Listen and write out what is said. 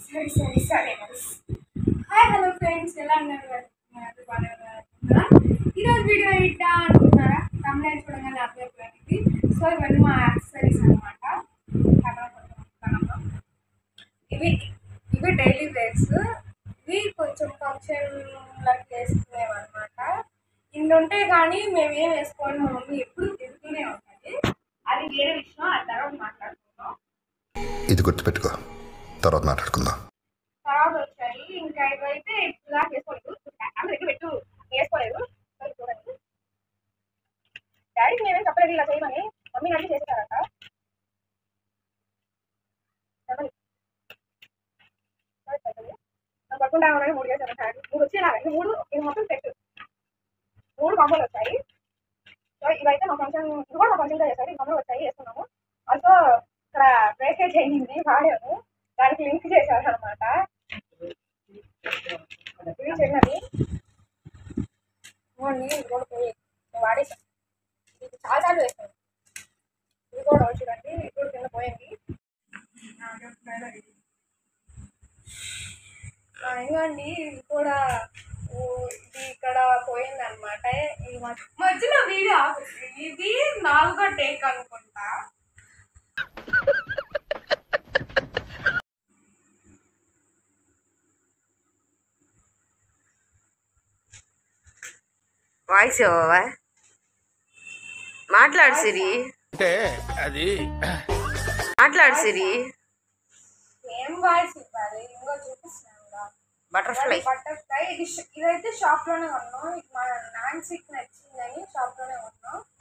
సరే సరే సరే హాయ్ హలో ఫ్రెండ్స్ ఎలా ఉన్నారు అందరూ బాగానే ఉన్నారు అనుకుంటున్నా. ఈరోజు వీడియో ఇట్టా అనుకుంటున్నారా తమిళ చూడగానే అర్థమైపోయింది సో ఇవన్నీ మా యాక్సెసరీస్ అనమాట ఇవి ఇవి డైలీ వేర్స్ ఇవి కొంచెం ఫంక్షన్ లైక్ వేసుకునేవి అనమాట ఇన్ని ఉంటాయి కానీ మేము ఏం వేసుకోవాలి మా మమ్మీ ఎప్పుడు తిరుగుతూనే ఉంటుంది అది వేరే విషయం ఆ తర్వాత మాట్లాడుకుందాం ఇది గుర్తుపెట్టుకో తర్వాత మాట్లాడుకుందాం తర్వాత వచ్చాయి ఇంకా ఇవైతే ఇలా చేసుకోలేదు అందరూ దగ్గర పెట్టు వేసుకోలేదు సరే చూడండి డాడీకి మేమేం చెప్పలేదు ఇలా చేయమని మమ్మీ అడిగి చేసేసారట చెప్పండి. సరే, సరే. నాకు పట్టుకుంటా ఉన్నాను మూడు చేశాను డాడీ మూడు వచ్చేలాగా ఇది మూడు ఇది మొత్తం సెట్ మూడు కాంబోలు వచ్చాయి సో ఇవైతే మా ఫంక్షన్ ఇది కూడా మా ఫంక్షన్గా చేశారు ఈ కాంబోలు వచ్చాయి వేసుకున్నాము ఆల్సో ఇక్కడ బ్రేకేజ్ అయ్యింది వాడాము దానికి లింక్ చేశారు అనమాట ఇది చిన్నది ఇవ్వండి ఇది కూడా పోయి వాడేసాం ఇది చాలా సార్లు వేస్తాను ఇది కూడా చూడండి ఇది కూడా కింద పోయింది ఆ, ఇదిగోండి ఇది కూడా ఓ, ఇది ఇక్కడ పోయింది అనమాట ఈ మధ్య- మధ్యలో వీడియో ఆపేసి ఇది నాలుగో టేక్ అనుకుంటా వాయిస్ ఇవ్వవా మాట్లాడు సిరి అంటే అది మాట్లాడు సిరి ఏం వాయిస్ ఇవ్వాలి ఇంకో చూపిస్తున్నాను బటర్ఫ్లై బటర్ఫ్లై ఇది ష- ఇదైతే షాప్ లోనే కొన్నాం ఇది మా నాన్సీకి నచ్చిందని షాప్ లోనే కొన్నాం